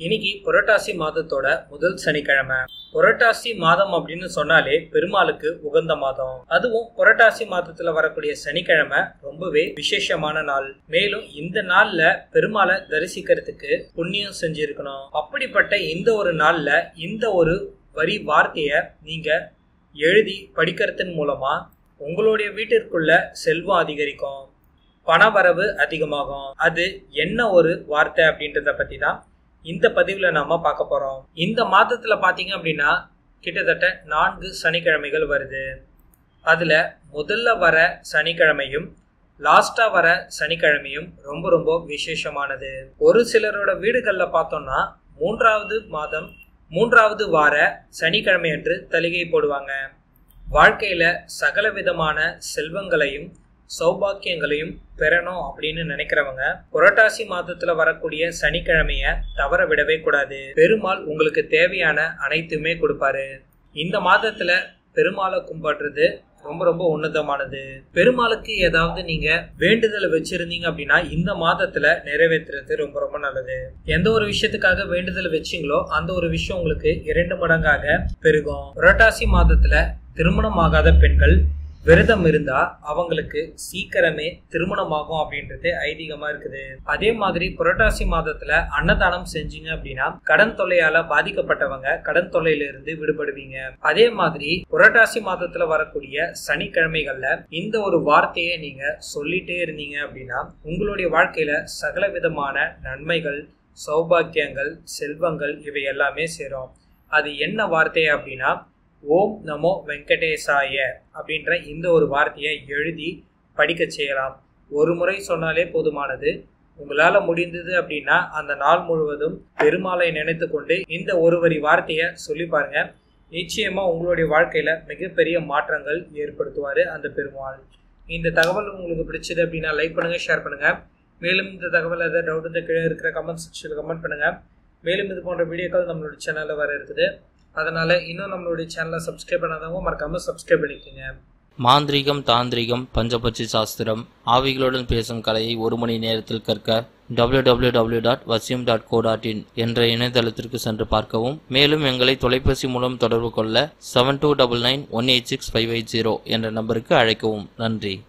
இன்னைக்கு புரட்டாசி மாதத்தோட முதல் சனிக்கிழமை புரட்டாசி மாதம் அப்படின்னு சொன்னாலே பெருமாளுக்கு உகந்த மாதம் அதுவும் புரட்டாசி மாதத்துல வரக்கூடிய சனிக்கிழமை ரொம்பவே விசேஷமான நாள் மேலும் இந்த நாள்ல பெருமாளை தரிசிக்கிறதுக்கு புண்ணியம் செஞ்சிருக்கணும் அப்படிப்பட்ட இந்த ஒரு நாள்ல இந்த ஒரு வரி வார்த்தைய நீங்க எழுதி படிக்கிறதன் மூலமா உங்களுடைய வீட்டிற்குள்ள செல்வம் அதிகரிக்கும் பணவரவு அதிகமாகும் அது என்ன ஒரு வார்த்தை அப்படின்றத பத்தி தான் இந்த பதிவுல நாம பார்க்க போறோம் இந்த மாதத்துல பாத்தீங்க அப்படின்னா கிட்டத்தட்ட நான்கு சனிக்கிழமைகள் வருது அதுல முதல்ல வர சனிக்கிழமையும் லாஸ்டா வர சனிக்கிழமையும் ரொம்ப ரொம்ப விசேஷமானது ஒரு சிலரோட வீடுகள்ல பார்த்தோம்னா மூன்றாவது மாதம் மூன்றாவது வார சனிக்கிழமை அன்று தலிகை போடுவாங்க வாழ்க்கையில சகல விதமான செல்வங்களையும் சௌபாக்கியங்களையும் பெறணும் அப்படின்னு நினைக்கிறவங்க புரட்டாசி மாதத்துல வரக்கூடிய சனிக்கிழமைய தவற விடவே கூடாது பெருமாள் உங்களுக்கு தேவையான அனைத்துமே கொடுப்பாரு இந்த மாதத்துல பெருமாளை கும்பிடுறது ரொம்ப ரொம்ப உன்னதமானது பெருமாளுக்கு ஏதாவது நீங்க வேண்டுதலை வச்சிருந்தீங்க அப்படின்னா இந்த மாதத்துல நிறைவேற்றுறது ரொம்ப ரொம்ப நல்லது எந்த ஒரு விஷயத்துக்காக வேண்டுதல் வச்சீங்களோ அந்த ஒரு விஷயம் உங்களுக்கு இரண்டு மடங்காக பெருகும் புரட்டாசி மாதத்துல திருமணம் ஆகாத பெண்கள் விரதம் இருந்தா அவங்களுக்கு சீக்கிரமே திருமணமாகும் அப்படின்றது ஐதீகமா இருக்குது அதே மாதிரி புரட்டாசி மாதத்துல அன்னதானம் செஞ்சீங்க அப்படின்னா கடன் தொல்லையால பாதிக்கப்பட்டவங்க கடன் தொல்லையில இருந்து விடுபடுவீங்க அதே மாதிரி புரட்டாசி மாதத்துல வரக்கூடிய சனிக்கிழமைகள்ல இந்த ஒரு வார்த்தையை நீங்க சொல்லிட்டே இருந்தீங்க அப்படின்னா உங்களுடைய வாழ்க்கையில சகல விதமான நன்மைகள் சௌபாக்கியங்கள் செல்வங்கள் இவை எல்லாமே சேரும் அது என்ன வார்த்தை அப்படின்னா ஓம் நமோ வெங்கடேசாய அப்படின்ற இந்த ஒரு வார்த்தையை எழுதி படிக்க செய்யலாம் ஒரு முறை சொன்னாலே போதுமானது உங்களால முடிந்தது அப்படின்னா அந்த நாள் முழுவதும் பெருமாளை நினைத்து கொண்டு இந்த ஒரு வரி வார்த்தையை சொல்லி பாருங்க நிச்சயமா உங்களுடைய வாழ்க்கையில மிகப்பெரிய மாற்றங்கள் ஏற்படுத்துவாரு அந்த பெருமாள் இந்த தகவல் உங்களுக்கு பிடிச்சது அப்படின்னா லைக் பண்ணுங்க ஷேர் பண்ணுங்க மேலும் இந்த தகவல் ஏதாவது டவுட் இந்த கீழே இருக்கிற கமெண்ட் செக்ஷனில் கமெண்ட் பண்ணுங்க மேலும் இது போன்ற வீடியோக்கள் நம்மளோட சேனலில் வர இருக்குது அதனால இன்னும் நம்மளுடைய சேனலை சப்ஸ்கிரைப் பண்ணாதவங்க மறக்காம சப்ஸ்கிரைப் பண்ணிக்கோங்க மாந்திரீகம் தாந்திரிகம் பஞ்சபட்சி சாஸ்திரம் ஆவிகளுடன் பேசும் கலையை ஒரு மணி நேரத்தில் கற்க www.vasim.co.in டாட் வசியம் டாட் கோ டாட் இன் என்ற இணையதளத்திற்கு சென்று பார்க்கவும் மேலும் எங்களை தொலைபேசி மூலம் தொடர்பு கொள்ள seven two double nine one eight six five eight zero என்ற நம்பருக்கு அழைக்கவும் நன்றி